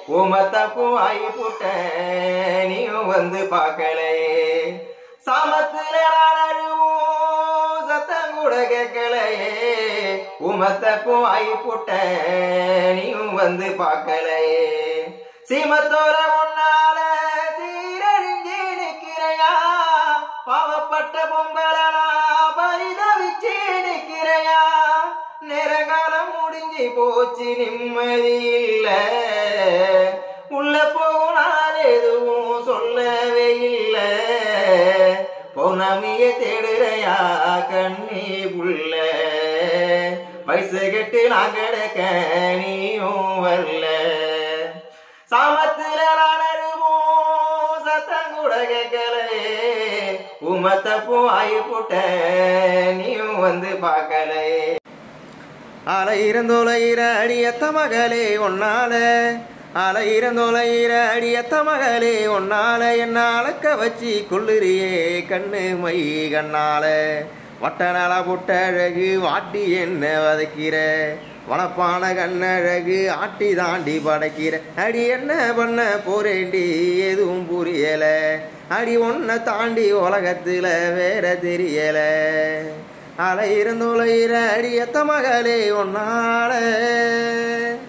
உமத்தப்பும் ஆகி புட்ட நீயும் வந்து பார்க்கலையே சாமத்துல நான் அழுவோம் சத்தம் கூட கேட்கலையே உமத்தப்பும் ஆகி புட்ட நீயும் வந்து பார்க்கலையே சீமத்தோர உன்னால சீரழிஞ்சு நிக்கிறையா பாவப்பட்ட பொங்கலனா பரிதவிச்சு நிக்கிறையா நேரகாலம் முடிஞ்சு போச்சு நிம்மதி இல்ல உள்ள போனால் எதுவும் சொல்லவே இல்ல பௌர்ணமிய தேடுறையா கண்ணி புள்ள வயசு கெட்டு நான் கிடக்க நீயும் வரல சாமத்துல நான் அழுவோம் சத்தம் கூட கேட்கலையே உமத்தப்பும் ஆயி போட்ட நீயும் வந்து பார்க்கலையே அலையிறந்தோலையிற அடியத்த மகளே ஒன்னால அலையிறந்தோலையிற அடியத்த மகளே ஒன்னால என்ன அளக்க வச்சு கொள்ளுறியே கண்ணு மை கண்ணால வட்ட நல புட்ட அழகு வாட்டி என்ன வதைக்கிற வளப்பான கண்ணழகு ஆட்டி தாண்டி படைக்கிற அடி என்ன பண்ண போறேண்டி எதுவும் புரியல அடி ஒன்ன தாண்டி உலகத்துல வேற தெரியல அலை இருந்துளையிற அடியத்த மகளே ஒன்னால